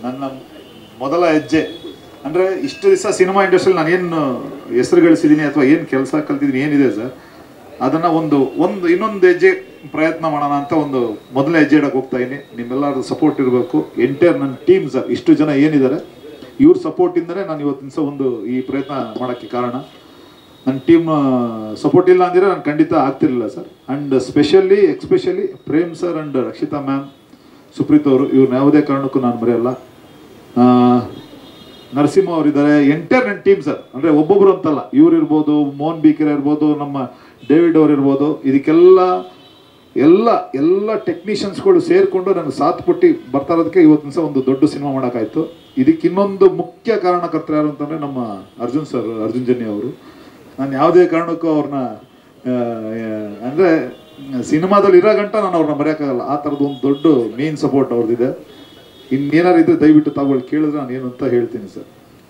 ನನ್ನ ಮೊದಲ ಹೆಜ್ಜೆ ಅಂದರೆ ಇಷ್ಟು ದಿವಸ ಸಿನಿಮಾ ಇಂಡಸ್ಟ್ರಿಯಲ್ಲಿ ನಾನು ಏನು ಹೆಸರು ಗಳಿಸಿದ್ದೀನಿ ಅಥವಾ ಏನು ಕೆಲಸ ಕಲ್ತಿದ್ದೀನಿ ಏನಿದೆ ಸರ್ ಅದನ್ನು ಒಂದು ಒಂದು ಇನ್ನೊಂದು ಹೆಜ್ಜೆ ಪ್ರಯತ್ನ ಮಾಡೋಣ ಅಂತ ಒಂದು ಮೊದಲನೇ ಹೆಜ್ಜೆ ಇಡಕ್ಕೆ ಹೋಗ್ತಾ ಇದ್ದೀನಿ ನಿಮ್ಮೆಲ್ಲರ ಸಪೋರ್ಟ್ ಇರಬೇಕು ಎಂಟೈರ್ ನನ್ನ ಟೀಮ್ ಸರ್ ಇಷ್ಟು ಜನ ಏನಿದ್ದಾರೆ ಇವ್ರ ಸಪೋರ್ಟಿಂದಲೇ ನಾನು ಇವತ್ತಿನ ದಿವಸ ಒಂದು ಈ ಪ್ರಯತ್ನ ಮಾಡೋಕ್ಕೆ ಕಾರಣ ನನ್ನ ಟೀಮ್ ಸಪೋರ್ಟ್ ಇಲ್ಲ ಅಂದಿದ್ರೆ ನಾನು ಖಂಡಿತ ಆಗ್ತಿರಲಿಲ್ಲ sir and specially especially Prem sir and Rakshita ma'am Supreeth ಅವರು ಇವ್ರನ್ನ ಯಾವುದೇ ಕಾರಣಕ್ಕೂ ನಾನು ಮರೆಯಲ್ಲ ಆ, ನರಸಿಂಹ ಅವರಿದ್ದಾರೆ ಎಂಟೈರ್ ನನ್ನ ಟೀಮ್ ಸರ್ ಅಂದರೆ ಒಬ್ಬೊಬ್ರು ಅಂತಲ್ಲ ಇವ್ರು ಇರ್ಬೋದು ಮೋಹನ್ ಬೀಕರ್ ಇರ್ಬೋದು ನಮ್ಮ ಡೇವಿಡ್ ಅವ್ರು ಇರ್ಬೋದು ಇದಕ್ಕೆಲ್ಲ ಎಲ್ಲ ಎಲ್ಲ ಟೆಕ್ನಿಷಿಯನ್ಸ್ಗಳು ಸೇರಿಕೊಂಡು ನನಗೆ ಸಾಥ್ ಕೊಟ್ಟು ಬರ್ತಾ ಇರೋದಕ್ಕೆ ಇವತ್ತಿನ ಸಹ ಒಂದು ದೊಡ್ಡ ಸಿನಿಮಾ ಮಾಡೋಕ್ಕಾಯ್ತು ಇದಕ್ಕೆ ಇನ್ನೊಂದು ಮುಖ್ಯ ಕಾರಣಕರ್ತರು ಯಾರು ಅಂತಂದರೆ ನಮ್ಮ ಅರ್ಜುನ್ ಸರ್ ಅರ್ಜುನ್ ಜನ್ಯ ಅವರು ನಾನು ಯಾವುದೇ ಕಾರಣಕ್ಕೂ ಅವ್ರನ್ನ ಅಂದರೆ ಸಿನಿಮಾದಲ್ಲಿ ಇರೋ ಗಂಟ ನಾನು ಅವ್ರನ್ನ ಮರೆಯೋಕ್ಕಾಗಲ್ಲ ಆ ಥರದ್ದು ಒಂದು ದೊಡ್ಡ ಮೇನ್ ಸಪೋರ್ಟ್ ಅವ್ರದ್ದಿದೆ ಇನ್ನೇನಾರು ಇದ್ರೆ ದಯವಿಟ್ಟು ತಾವುಗಳು ಕೇಳಿದ್ರೆ ನಾನು ಏನು ಅಂತ ಹೇಳ್ತೀನಿ ಸರ್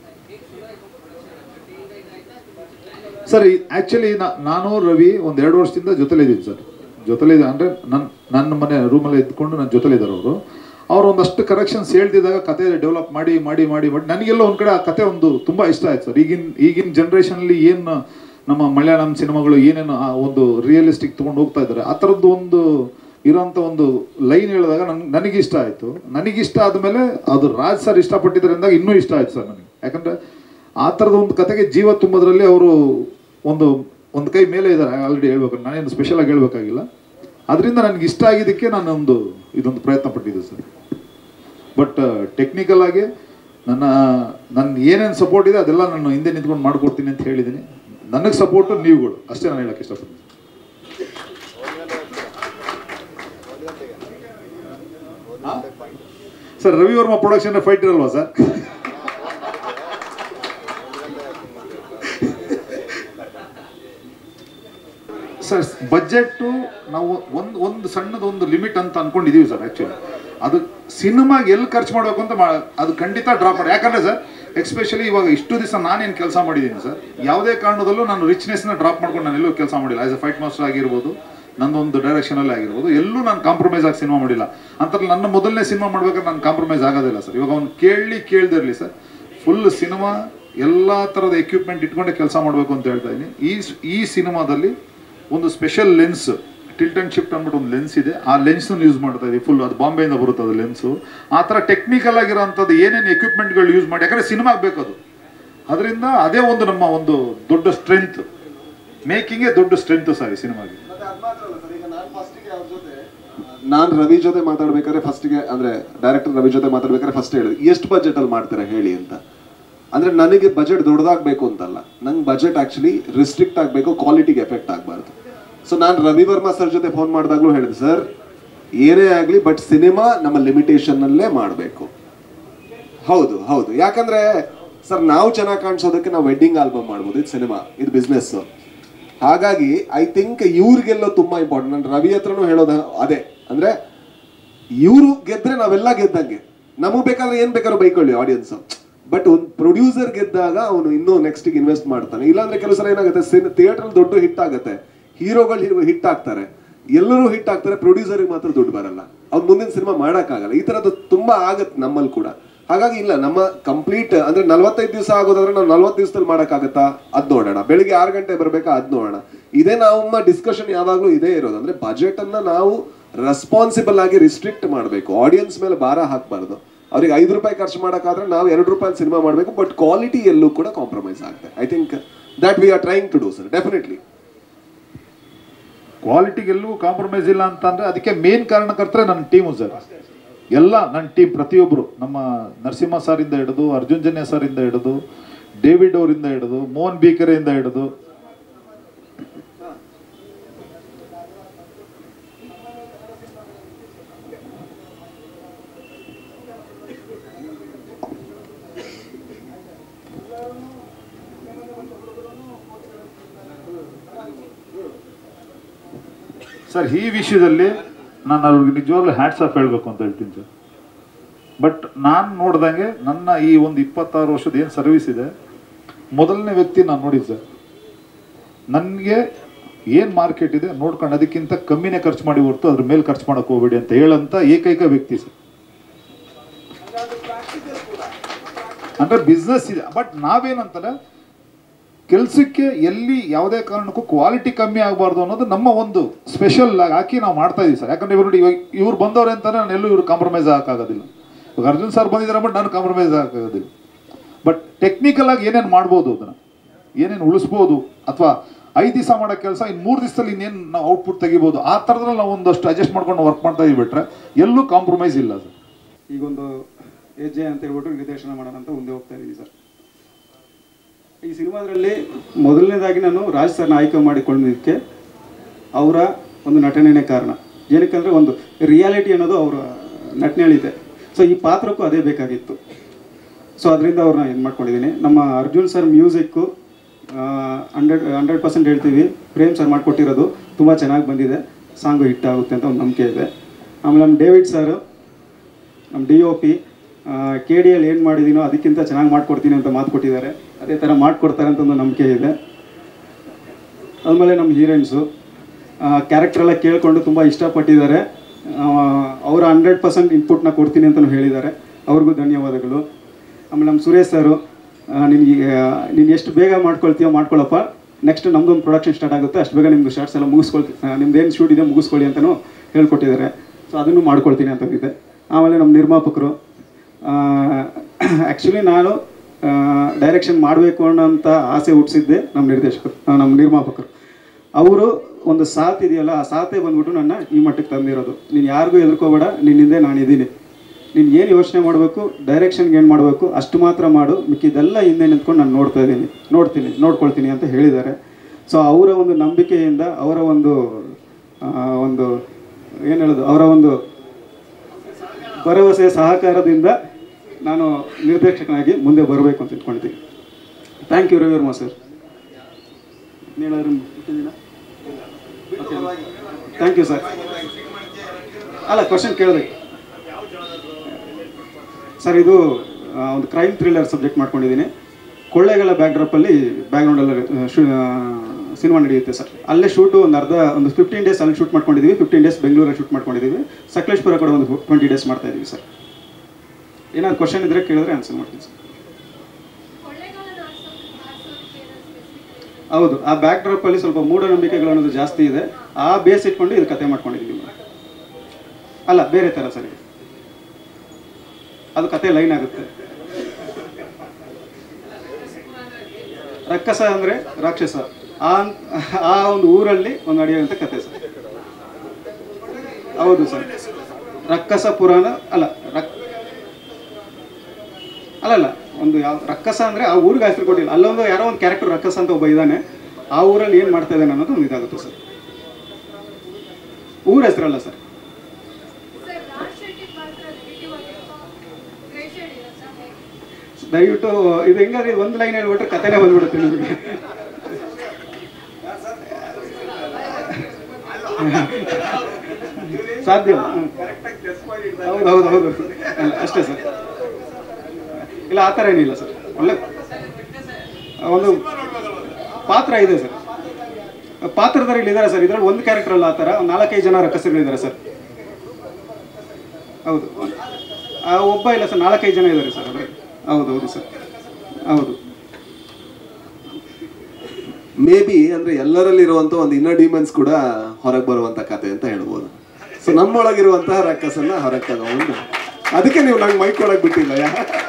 ಸರ್ ಆ್ಯಕ್ಚುಲಿ ನಾನು ರವಿ ಒಂದು ಎರಡು ವರ್ಷದಿಂದ ಜೊತೆಲಿದ್ದೀನಿ ಸರ್ ಜೊತೆಲಿ ಅಂದರೆ ನನ್ನ ನನ್ನ ಮನೆ ರೂಮಲ್ಲಿ ಇದ್ಕೊಂಡು ನನ್ನ ಜೊತೆಲಿದ್ದಾರೆ ಅವರು ಅವ್ರು ಒಂದಷ್ಟು ಕರೆಕ್ಷನ್ಸ್ ಹೇಳ್ತಿದ್ದಾಗ ಕತೆ ಡೆವಲಪ್ ಮಾಡಿ ಮಾಡಿ ಮಾಡಿ ಮಾಡಿ ನನಗೆಲ್ಲ ಒಂದು ಕಡೆ ಆ ಕತೆ ಒಂದು ತುಂಬ ಇಷ್ಟ ಆಯ್ತು ಸರ್ ಈಗಿನ ಈಗಿನ ಜನ್ರೇಷನಲ್ಲಿ ಏನು ನಮ್ಮ ಮಲಯಾಳಂ ಸಿನಿಮಾಗಳು ಏನೇನು ಆ ಒಂದು ರಿಯಲಿಸ್ಟಿಕ್ ತೊಗೊಂಡು ಹೋಗ್ತಾ ಇದ್ದಾರೆ ಆ ಥರದ್ದು ಒಂದು ಇರೋಂಥ ಒಂದು ಲೈನ್ ಹೇಳಿದಾಗ ನನ್ ನನಗೆ ಇಷ್ಟ ಆಯಿತು ನನಗಿಷ್ಟ ಆದಮೇಲೆ ಅದು ರಾಜ್ ಸರ್ ಇಷ್ಟಪಟ್ಟಿದ್ದಾರೆ ಅಂದಾಗ ಇನ್ನೂ ಇಷ್ಟ ಆಯ್ತು ಸರ್ ನನಗೆ ಯಾಕಂದರೆ ಆ ಥರದ ಒಂದು ಕತೆಗೆ ಜೀವ ತುಂಬೋದ್ರಲ್ಲಿ ಅವರು ಒಂದು ಒಂದು ಕೈ ಮೇಲೆ ಇದ್ದಾರೆ ಆಲ್ರೆಡಿ ಹೇಳ್ಬೇಕು ನಾನೇನು ಸ್ಪೆಷಲ್ ಆಗಿ ಹೇಳ್ಬೇಕಾಗಿಲ್ಲ ಅದರಿಂದ ನನಗೆ ಇಷ್ಟ ಆಗಿದ್ದಕ್ಕೆ ನಾನು ಒಂದು ಇದೊಂದು ಪ್ರಯತ್ನ ಪಟ್ಟಿದ್ದೆ ಸರ್ ಬಟ್ ಟೆಕ್ನಿಕಲ್ ಆಗಿ ನನ್ನ ನನ್ನ ಏನೇನು ಸಪೋರ್ಟ್ ಇದೆ ಅದೆಲ್ಲ ನಾನು ಹಿಂದೆ ನಿಂತ್ಕೊಂಡು ಮಾಡ್ಕೊಡ್ತೀನಿ ಅಂತ ಹೇಳಿದ್ದೀನಿ ನನಗೆ ಸಪೋರ್ಟು ನೀವುಗಳು ಅಷ್ಟೇ ನಾನು ಹೇಳಕ್ಕೆ ಇಷ್ಟಪಡ್ತೀನಿ sir Ravi Varma production fight ಇರಲ್ವಾ ಸರ್ ಸರ್ ಬಜೆಟ್ಟು ನಾವು ಒಂದು ಒಂದು ಸಣ್ಣದ ಒಂದು ಲಿಮಿಟ್ ಅಂತ ಅನ್ಕೊಂಡಿದೀವಿ ಸರ್ ಆ್ಯಕ್ಚುಲಿ ಅದು ಸಿನಿಮಾಗೆ ಎಲ್ಲಿ ಖರ್ಚು ಮಾಡಬೇಕು ಅಂತ ಮಾ- ಅದು ಖಂಡಿತ ಡ್ರಾಪ್ ಮಾಡಿ ಯಾಕಂದ್ರೆ ಸರ್ ಎಕ್ಸ್ಪೆಷಲಿ ಇವಾಗ ಇಷ್ಟು ದಿವಸ ನಾನೇನು ಕೆಲಸ ಮಾಡಿದ್ದೀನಿ ಸರ್ ಯಾವುದೇ ಕಾರಣದಲ್ಲೂ ನಾನು ರಿಚ್ನೆಸ್ನ ಡ್ರಾಪ್ ಮಾಡ್ಕೊಂಡು ನಾನು ಎಲ್ಲೂ ಕೆಲಸ ಮಾಡಿಲ್ಲ ಆಸ್ ಎ ಫೈಟ್ ಮಾಸ್ಟರ್ ಆಗಿರ್ಬೋದು ನಂದೊಂದು ಡೈರೆಕ್ಷನಲ್ಲಿ ಆಗಿರ್ಬೋದು ಎಲ್ಲೂ ನಾನು ಕಾಂಪ್ರಮೈಸ್ ಆಗಿ ಸಿನಿಮಾ ಮಾಡಿಲ್ಲ ಅಂತಲ್ಲಿ ನನ್ನ ಮೊದಲನೇ ಸಿನಿಮಾ ಮಾಡ್ಬೇಕಾದ್ರೆ ನಾನು ಕಾಂಪ್ರಮೈಸ್ ಆಗೋದಿಲ್ಲ ಸರ್ ಇವಾಗ ಅವ್ನು ಕೇಳಿ ಕೇಳ್ದಿರಲಿ ಸರ್ ಫುಲ್ ಸಿನಿಮಾ ಎಲ್ಲ ಥರದ ಎಕ್ವಿಪ್ಮೆಂಟ್ ಇಟ್ಕೊಂಡೆ ಕೆಲಸ ಮಾಡಬೇಕು ಅಂತ ಹೇಳ್ತಾ ಇದ್ದೀನಿ ಈ ಈ ಸಿನಿಮಾದಲ್ಲಿ ಒಂದು special lens tilt and shift ಅಂದ್ಬಿಟ್ಟು ಒಂದು ಲೆನ್ಸ್ ಇದೆ ಆ ಲೆನ್ಸ್ ಯೂಸ್ ಮಾಡ್ತಾ ಇದೀವಿ ಫುಲ್ ಅದು ಬಾಂಬೆಯಿಂದ ಬರುತ್ತೆ ಅದು ಲೆನ್ಸು ಆ ಥರ ಟೆಕ್ನಿಕಲ್ ಆಗಿರೋಂಥದ್ದು ಏನೇನು ಎಕ್ವಿಪ್ಮೆಂಟ್ಗಳು ಯೂಸ್ ಮಾಡಿ ಯಾಕಂದ್ರೆ ಸಿನಿಮಾಗೆ ಬೇಕದು ಅದರಿಂದ ಅದೇ ಒಂದು ನಮ್ಮ ಒಂದು ದೊಡ್ಡ ಸ್ಟ್ರೆಂತ್ ಮೇಕಿಂಗೇ ದೊಡ್ಡ ಸ್ಟ್ರೆಂತ್ ಸರ್ ಈ ಸಿನಿಮಾಗೆ ನಾನ್ ರವಿ ಜೊತೆ ಮಾತಾಡ್ಬೇಕಾದ್ರೆ ಫಸ್ಟ್ಗೆ ಅಂದ್ರೆ ಡೈರೆಕ್ಟರ್ ರವಿ ಜೊತೆ ಮಾತಾಡ್ಬೇಕಾದ್ರೆ ಫಸ್ಟ್ ಹೇಳಿದ್ರು ಎಷ್ಟು ಬಜೆಟ್ ಅಲ್ಲಿ ಮಾಡ್ತೀರಾ ಹೇಳಿ ಅಂತ ಅಂದ್ರೆ ನನಗೆ ಬಜೆಟ್ ದೊಡ್ಡದಾಗಬೇಕು ಅಂತಲ್ಲ ನಂಗೆ ಬಜೆಟ್ ಆಕ್ಚುಲಿ ರಿಸ್ಟ್ರಿಕ್ಟ್ ಆಗಬೇಕು ಕ್ವಾಲಿಟಿಗೆ ಎಫೆಕ್ಟ್ ಆಗಬಾರ್ದು ಸೊ ನಾನು ರವಿ ವರ್ಮಾ ಸರ್ ಜೊತೆ ಫೋನ್ ಮಾಡಿದಾಗಲೂ ಹೇಳಿದೆ ಸರ್ ಏನೇ ಆಗಲಿ ಬಟ್ ಸಿನಿಮಾ ನಮ್ಮ ಲಿಮಿಟೇಷನ್ ಅಲ್ಲೇ ಮಾಡಬೇಕು ಹೌದು ಹೌದು ಯಾಕಂದ್ರೆ ಸರ್ ನಾವು ಚೆನ್ನಾಗಿ ಕಾಣಿಸೋದಕ್ಕೆ ನಾವು ವೆಡ್ಡಿಂಗ್ ಆಲ್ಬಮ್ ಮಾಡ್ಬೋದು ಇದು ಸಿನಿಮಾ ಇದು ಬಿಸ್ನೆಸ್ ಹಾಗಾಗಿ ಐ ಥಿಂಕ್ ಇವ್ರಿಗೆಲ್ಲ ತುಂಬಾ ಇಂಪಾರ್ಟೆಂಟ್ ನಾನು ರವಿ ಹತ್ರನೂ ಹೇಳೋದು ಅದೇ ಅಂದ್ರೆ ಇವರು ಗೆದ್ರೆ ನಾವೆಲ್ಲ ಗೆದ್ದಂಗೆ ನಮಗ್ ಬೇಕಾದ್ರೆ ಏನ್ ಬೇಕಾದ್ರೂ ಬೈಕೊಳ್ಳಿ ಆಡಿಯನ್ಸ್ ಬಟ್ ಒಂದು ಪ್ರೊಡ್ಯೂಸರ್ ಗೆದ್ದಾಗ ಅವನು ಇನ್ನೂ ನೆಕ್ಸ್ಟ್ ಇನ್ವೆಸ್ಟ್ ಮಾಡ್ತಾನೆ ಇಲ್ಲಾಂದ್ರೆ ಕೆಲವು ಸಲ ಏನಾಗುತ್ತೆ ಥಿಯೇಟರ್ ದೊಡ್ಡ ಹಿಟ್ ಆಗುತ್ತೆ ಹೀರೋಗಳು ಹಿಟ್ ಆಗ್ತಾರೆ ಎಲ್ಲರೂ ಹಿಟ್ ಆಗ್ತಾರೆ ಪ್ರೊಡ್ಯೂಸರ್ಗೆ ಮಾತ್ರ ದುಡ್ಡು ಬರಲ್ಲ ಅವ್ನು ಮುಂದಿನ ಸಿನಿಮಾ ಮಾಡೋಕ್ಕಾಗಲ್ಲ ಈ ಥರದ್ದು ತುಂಬಾ ಆಗತ್ತೆ ನಮ್ಮಲ್ಲಿ ಕೂಡ ಹಾಗಾಗಿ ಇಲ್ಲ ನಮ್ಮ ಕಂಪ್ಲೀಟ್ ಅಂದ್ರೆ ನಲ್ವತ್ತೈದು ದಿವಸ ಆಗೋದಾದ್ರೆ ನಾವು ನಲ್ವತ್ತು ದಿವಸದಲ್ಲಿ ಮಾಡೋಕ್ಕಾಗತ್ತಾ ಅದ್ ನೋಡೋಣ ಬೆಳಿಗ್ಗೆ ಆರು ಗಂಟೆ ಬರ್ಬೇಕಾ ಅದ್ ನೋಡೋಣ ಇದೇ ನಮ್ಮ ಡಿಸ್ಕಷನ್ ಯಾವಾಗಲೂ ಇದೇ ಇರೋದು ಅಂದ್ರೆ ಬಜೆಟ್ ಅನ್ನ ನಾವು ರೆಸ್ಪಾನ್ಸಿಬಲ್ ಆಗಿ ರಿಸ್ಟ್ರಿಕ್ಟ್ ಮಾಡಬೇಕು ಆಡಿಯನ್ಸ್ ಮೇಲೆ ಭಾರ ಹಾಕಬಾರ್ದು ಅವ್ರಿಗೆ ಐದು ರೂಪಾಯಿ ಖರ್ಚು ಮಾಡೋಕ್ಕಾದ್ರೆ ನಾವು ಎರಡು ರೂಪಾಯಿ ಸಿನಿಮಾ ಮಾಡಬೇಕು ಬಟ್ ಕ್ವಾಲಿಟಿ ಎಲ್ಲೂ ಕೂಡ ಕಾಂಪ್ರಮೈಸ್ ಆಗುತ್ತೆ I think that we are trying to do sir definitely ಕ್ವಾಲಿಟಿಗೆಲ್ಲೂ ಕಾಂಪ್ರಮೈಸ್ ಇಲ್ಲ ಅಂತಂದ್ರೆ ಅದಕ್ಕೆ ಮೇನ್ ಕಾರಣಕರ್ತರೆ ನನ್ನ ಟೀಮು ಸರ್ ಎಲ್ಲ ನನ್ನ ಟೀಮ್ ಪ್ರತಿಯೊಬ್ಬರು ನಮ್ಮ ನರಸಿಂಹ ಸರಿಂದ ಹಿಡಿದು ಅರ್ಜುನ್ ಜನ್ಯ ಸರಿಂದ ಹಿಡಿದು ಡೇವಿಡ್ ಅವರಿಂದ ಹಿಡಿದು ಮೋಹನ್ ಬೀಕರೆಯಿಂದ ಹಿಡಿದು ಸರ್ ಈ ವಿಷಯದಲ್ಲಿ ನಾನು ಅವ್ರಿಗೆ ನಿಜವಾಗ್ಲೂ ಹ್ಯಾಟ್ಸ್ ಆಫ್ ಹೇಳಬೇಕು ಅಂತ ಹೇಳ್ತೀನಿ ಸರ್ ಬಟ್ ನಾನು ನೋಡ್ದಂಗೆ ನನ್ನ ಈ ಒಂದು ಇಪ್ಪತ್ತಾರು ವರ್ಷದ ಏನು ಸರ್ವಿಸ್ ಇದೆ ಮೊದಲನೇ ವ್ಯಕ್ತಿ ನಾನು ನೋಡಿದ್ದು ಸರ್ ನನಗೆ ಏನು ಮಾರ್ಕೆಟ್ ಇದೆ ನೋಡ್ಕೊಂಡು ಅದಕ್ಕಿಂತ ಕಮ್ಮಿನೇ ಖರ್ಚು ಮಾಡಿ ಹೊರತು ಅದ್ರ ಮೇಲೆ ಖರ್ಚು ಮಾಡೋಕೆ ಹೋಗ್ಬೇಡಿ ಅಂತ ಹೇಳಂತ ಏಕೈಕ ವ್ಯಕ್ತಿ ಸರ್ ಅಂದ್ರೆ ಬಿಸ್ನೆಸ್ ಇದೆ ಬಟ್ ನಾವೇನಂತಾರೆ ಕೆಲಸಕ್ಕೆ ಎಲ್ಲಿ ಯಾವುದೇ ಕಾರಣಕ್ಕೂ ಕ್ವಾಲಿಟಿ ಕಮ್ಮಿ ಆಗಬಾರ್ದು ಅನ್ನೋದು ನಮ್ಮ ಒಂದು ಸ್ಪೆಷಲ್ ಆಗಿ ಹಾಕಿ ನಾವು ಮಾಡ್ತಾ ಇದೀವಿ ಸರ್ ಯಾಕಂದ್ರೆ ಇವ್ರು ನೋಡಿ ಇವಾಗ ಇವ್ರು ಬಂದವ್ರೆ ಅಂತಾರೆ ನಾನು ಎಲ್ಲೂ ಇವ್ರು ಕಾಂಪ್ರಮೈಸ್ ಆಗೋಕ್ಕಾಗೋದಿಲ್ಲ ಇವಾಗ ಅರ್ಜುನ್ ಸರ್ ಬಂದಿದ್ದಾರೆ ಬಟ್ ನಾನು ಕಾಂಪ್ರಮೈಸ್ ಆಗೋಕ್ಕಾಗೋದಿಲ್ಲ ಬಟ್ ಟೆಕ್ನಿಕಲ್ ಆಗಿ ಏನೇನು ಮಾಡ್ಬೋದು ಅದನ್ನ ಏನೇನು ಉಳಿಸ್ಬೋದು ಅಥವಾ ಐದು ದಿವಸ ಮಾಡೋ ಕೆಲಸ ಇನ್ನು ಮೂರು ದಿವಸದಲ್ಲಿ ಇನ್ನೇನು ನಾವು ಔಟ್ಪುಟ್ ತೆಗಿಬೋದು ಆ ಥರದ್ರಲ್ಲಿ ನಾವು ಒಂದಷ್ಟು ಅಡ್ಜಸ್ಟ್ ಮಾಡ್ಕೊಂಡು ವರ್ಕ್ ಮಾಡ್ತಾ ಇದೀವಿ ಬಿಟ್ರೆ ಎಲ್ಲೂ ಕಾಂಪ್ರಮೈಸ್ ಇಲ್ಲ ಸರ್ ಈಗೊಂದು ಹೆಜ್ಜೆ ಅಂತ ಹೇಳ್ಬಿಟ್ಟು ನಿರ್ದೇಶನ ಮಾಡೋಣ ಅಂತ ಮುಂದೆ ಹೋಗ್ತಾ ಇದ್ದೀವಿ ಸರ್ ಈ ಸಿನಿಮಾದಲ್ಲಿ ಮೊದಲನೇದಾಗಿ ನಾನು ರಾಜ್ ಸರ್ನ ಆಯ್ಕೆ ಮಾಡಿಕೊಂಡಿದ್ದಕ್ಕೆ ಅವರ ಒಂದು ನಟನೆನೇ ಕಾರಣ ಏನಕ್ಕಂದ್ರೆ ಒಂದು ರಿಯಾಲಿಟಿ ಅನ್ನೋದು ಅವರ ನಟನೆಗಳಿದೆ ಸೊ ಈ ಪಾತ್ರಕ್ಕೂ ಅದೇ ಬೇಕಾಗಿತ್ತು ಸೊ ಅದರಿಂದ ಅವ್ರನ್ನ ಇದು ಮಾಡ್ಕೊಂಡಿದ್ದೀನಿ ನಮ್ಮ Arjun sir music hundred hundred percent ಹೇಳ್ತೀವಿ ಪ್ರೇಮ್ ಸರ್ ಮಾಡಿಕೊಟ್ಟಿರೋದು ತುಂಬ ಚೆನ್ನಾಗಿ ಬಂದಿದೆ ಸಾಂಗು ಹಿಟ್ ಆಗುತ್ತೆ ಅಂತ ಒಂದು ನಂಬಿಕೆ ಇದೆ ಆಮೇಲೆ ನಮ್ಮ ಡೇವಿಡ್ ಸರ್ ನಮ್ಮ D O P K D L ಏನು ಮಾಡಿದ್ದೀನೋ ಅದಕ್ಕಿಂತ ಚೆನ್ನಾಗಿ ಮಾಡ್ಕೊಡ್ತೀನಿ ಅಂತ ಮಾತು ಕೊಟ್ಟಿದ್ದಾರೆ ಅದೇ ಥರ ಮಾಡಿಕೊಡ್ತಾರೆ ಅಂತ ಒಂದು ನಂಬಿಕೆ ಇದೆ ಆದಮೇಲೆ ನಮ್ಮ ಹೀರೋಯಿನ್ಸು ಕ್ಯಾರೆಕ್ಟರ್ ಎಲ್ಲ ಕೇಳಿಕೊಂಡು ತುಂಬ ಇಷ್ಟಪಟ್ಟಿದ್ದಾರೆ ಅವರ ಹಂಡ್ರೆಡ್ ಪರ್ಸೆಂಟ್ ಇನ್ಪುಟ್ನ ಕೊಡ್ತೀನಿ ಅಂತಲೂ ಹೇಳಿದ್ದಾರೆ ಅವ್ರಿಗೂ ಧನ್ಯವಾದಗಳು ಆಮೇಲೆ ನಮ್ಮ ಸುರೇಶ್ ಸರು ನಿನಗೆ ನೀನು ಎಷ್ಟು ಬೇಗ ಮಾಡ್ಕೊಳ್ತೀಯೋ ಮಾಡ್ಕೊಳ್ಳಪ್ಪ ನೆಕ್ಸ್ಟ್ ನಮ್ದೊಂದು ಪ್ರೊಡಕ್ಷನ್ ಸ್ಟಾರ್ಟ್ ಆಗುತ್ತೆ ಅಷ್ಟು ಬೇಗ ನಿಮ್ಮದು ಶಾರ್ಟ್ಸ್ ಎಲ್ಲ ಮುಗಿಸ್ಕೊಳ್ತಿ ನಿಮ್ದು ಏನು ಶೂಟ್ ಇದೆ ಮುಗಿಸ್ಕೊಳ್ಳಿ ಅಂತಲೂ ಹೇಳ್ಕೊಟ್ಟಿದ್ದಾರೆ ಸೊ ಅದನ್ನು ಮಾಡ್ಕೊಳ್ತೀನಿ ಅಂತಂದಿದೆ ಆಮೇಲೆ ನಮ್ಮ ನಿರ್ಮಾಪಕರು ಆ್ಯಕ್ಚುಲಿ ನಾನು ಡೈರೆಕ್ಷನ್ ಮಾಡಬೇಕು ಅನ್ನೋಂಥ ಆಸೆ ಹುಟ್ಟಿಸಿದ್ದೆ ನಮ್ಮ ನಿರ್ದೇಶಕರು ಆ, ನಮ್ಮ ನಿರ್ಮಾಪಕರು ಅವರು ಒಂದು ಸಾಥ್ ಇದೆಯಲ್ಲ ಆ ಸಾಥೇ ಬಂದ್ಬಿಟ್ಟು ನನ್ನ ಈ ಮಟ್ಟಕ್ಕೆ ತಂದಿರೋದು ನೀನು ಯಾರಿಗೂ ಎದುರ್ಕೋಬೇಡ ನಿನ್ನಿಂದೆ ನಾನಿದ್ದೀನಿ ನೀನು ಏನು ಯೋಚನೆ ಮಾಡಬೇಕು ಡೈರೆಕ್ಷನ್ಗೆ ಏನು ಮಾಡಬೇಕು ಅಷ್ಟು ಮಾತ್ರ ಮಾಡು ಮಿಕ್ಕಿದೆಲ್ಲ ಹಿಂದೆ ನಿಂತ್ಕೊಂಡು ನಾನು ನೋಡ್ತಾ ಇದ್ದೀನಿ ನೋಡ್ತೀನಿ ನೋಡ್ಕೊಳ್ತೀನಿ ಅಂತ ಹೇಳಿದ್ದಾರೆ ಸೊ ಅವರ ಒಂದು ನಂಬಿಕೆಯಿಂದ ಅವರ ಒಂದು ಆ, ಒಂದು ಏನು ಹೇಳೋದು ಅವರ ಒಂದು ಭರವಸೆ ಸಹಕಾರದಿಂದ ನಾನು ನಿರ್ದೇಶಕನಾಗಿ ಮುಂದೆ ಬರಬೇಕು ಅಂತ ಇಟ್ಕೊಂಡಿದ್ದೀನಿ thank you Ravivarma sir thank you sir ಅಲ್ಲ ಕ್ವಶನ್ ಕೇಳಿದೆ ಸರ್ ಇದು ಆ, ಒಂದು ಕ್ರೈಮ್ ಥ್ರಿಲ್ಲರ್ ಸಬ್ಜೆಕ್ಟ್ ಮಾಡ್ಕೊಂಡಿದ್ದೀನಿ ಕೊಳ್ಳೆಗಳ ಬ್ಯಾಕ್ಡ್ರಾಪಲ್ಲಿ ಬ್ಯಾಕ್ಗ್ರೌಂಡಲ್ಲಿ ಸಿನಿಮಾ ನಡೆಯುತ್ತೆ ಸರ್ ಅಲ್ಲೇ ಶೂಟು ಒಂದು ಅರ್ಧ ಒಂದು ಫಿಫ್ಟೀನ್ ಡೇಸ್ ಅಲ್ಲಿ ಶೂಟ್ ಮಾಡ್ಕೊಂಡಿದ್ದೀವಿ ಫಿಫ್ಟೀನ್ ಡೇಸ್ ಬೆಂಗಳೂರಲ್ಲಿ ಶೂಟ್ ಮಾಡ್ಕೊಂಡಿದ್ದೀವಿ ಸಕಲೇಶ್ಪುರ ಕಡೆ ಒಂದು ಟ್ವೆಂಟಿ ಡೇಸ್ ಮಾಡ್ತಾ ಇದ್ದೀವಿ ಸರ್ ಏನಾದ್ರು ಕ್ವಶನ್ ಇದ್ರೆ ಕೇಳಿದ್ರೆ ಆನ್ಸರ್ ಮಾಡ್ತೀನಿ ಸರ್ ಹೌದು ಆ ಬ್ಯಾಕ್ ಡ್ರಾಪ್ ಅಲ್ಲಿ ಸ್ವಲ್ಪ ಮೂಢನಂಬಿಕೆಗಳು ಅನ್ನೋದು ಜಾಸ್ತಿ ಇದೆ ಆ ಬೇಸ್ ಇಟ್ಕೊಂಡು ಇದು ಕತೆ ಮಾಡ್ಕೊಂಡಿದ್ದೀವಿ ಅಲ್ಲ ಬೇರೆ ತರ ಸರ್ ಇದು. ಅದು ಕತೆ ಲೈನ್ ಆಗುತ್ತೆ ರಕ್ಕಸ ಅಂದ್ರೆ ರಾಕ್ಷಸ ಆ ಆ ಒಂದು ಊರಲ್ಲಿ ಒಂದು ನಡೆಯುವಂತ ಕತೆ ಸರ್ ಹೌದು ಸರ್ ರಕ್ಕಸ ಪುರಾಣ ಅಲ್ಲ ರಕ್ ಅಲ್ಲಲ್ಲ ಒಂದು ಯಾವ ರಕ್ಕಸ ಅಂದ್ರೆ ಆ ಊರಿಗೆ ಹೆಸರು ಕೊಟ್ಟಿಲ್ಲ ಅಲ್ಲೊಂದು ಯಾರೋ ಒಂದು ಕ್ಯಾರೆಕ್ಟರ್ ರಕ್ಕಸ ಅಂತ ಒಬ್ಬ ಇದ್ದಾನೆ ಆ ಊರಲ್ಲಿ ಏನು ಮಾಡ್ತಾ ಇದ್ದಾನೆ ಅನ್ನೋದು ಒಂದು ಇದಾಗುತ್ತೆ ಸರ್ ಊರ ಹೆಸರಲ್ಲ ಸರ್ ಸರ್ ರಾಜ್ ಶೆಟ್ಟಿ ಪಾತ್ರ ನೆಗೆಟಿವ್ ಆಗಿರುತ್ತಾ ಗ್ರೇ ಶೇಡ್ ಇರುತ್ತಾ ಹೇಗೆ ದಯವಿಟ್ಟು ಇದು ಹೆಂಗಾದ್ರೆ ಇದು ಒಂದು ಲೈನ್ ಹೇಳ್ಬಿಟ್ರೆ ಕತೆನೇ ಬಂದ್ಬಿಡುತ್ತೆ ನಿಮಗೆ ಸಾಧ್ಯ ಹ್ಮ್. ಹೌದು ಹೌದು ಹೌದು ಅಲ್ಲ, ಅಷ್ಟೇ ಸರ್ ಇಲ್ಲ ಆ ಥರ ಏನಿಲ್ಲ ಸರ್ ಒಳ್ಳೆ ಒಂದು ಪಾತ್ರ ಇದೆ ಸರ್ ಪಾತ್ರಧಾರಿಗಳು ಇದ್ದಾರೆ ಸರ್ ಇದ್ರಲ್ಲಿ ಒಂದು ಕ್ಯಾರೆಕ್ಟರ್ ಅಲ್ಲ ಆ ಥರ ಒಂದು ನಾಲ್ಕೈದು ಜನ ರಕ್ಕಸಗಳಿದ್ದಾರೆ ಸರ್ ಹೌದು ಆ ಒಬ್ಬ ಇಲ್ಲ ಸರ್ ನಾಲ್ಕೈದು ಜನ ಇದ್ದಾರೆ ಸರ್ ಅದ್ರಲ್ಲಿ ಹೌದು ಹೌದು ಸರ್ ಹೌದು ಮೇ ಬಿ ಅಂದ್ರೆ ಎಲ್ಲರಲ್ಲಿರುವಂತ ಒಂದು ಇನ್ನರ್ ಡಿಮನ್ಸ್ ಕೂಡ ಹೊರಗೆ ಬರುವಂತ ಕತೆ ಅಂತ ಹೇಳ್ಬೋದು ಸೊ ನಮ್ಮೊಳಗಿರುವಂತಹ ರಕ್ಕಸನ್ನ ಹೊರಗೆ ತಗೊಂಡು ಅದಕ್ಕೆ ನೀವು ನಂಗೆ ಮೈಕ್ ಕೊಡಕ್ ಬಿಟ್ಟಿಲ್ಲ ಯಾ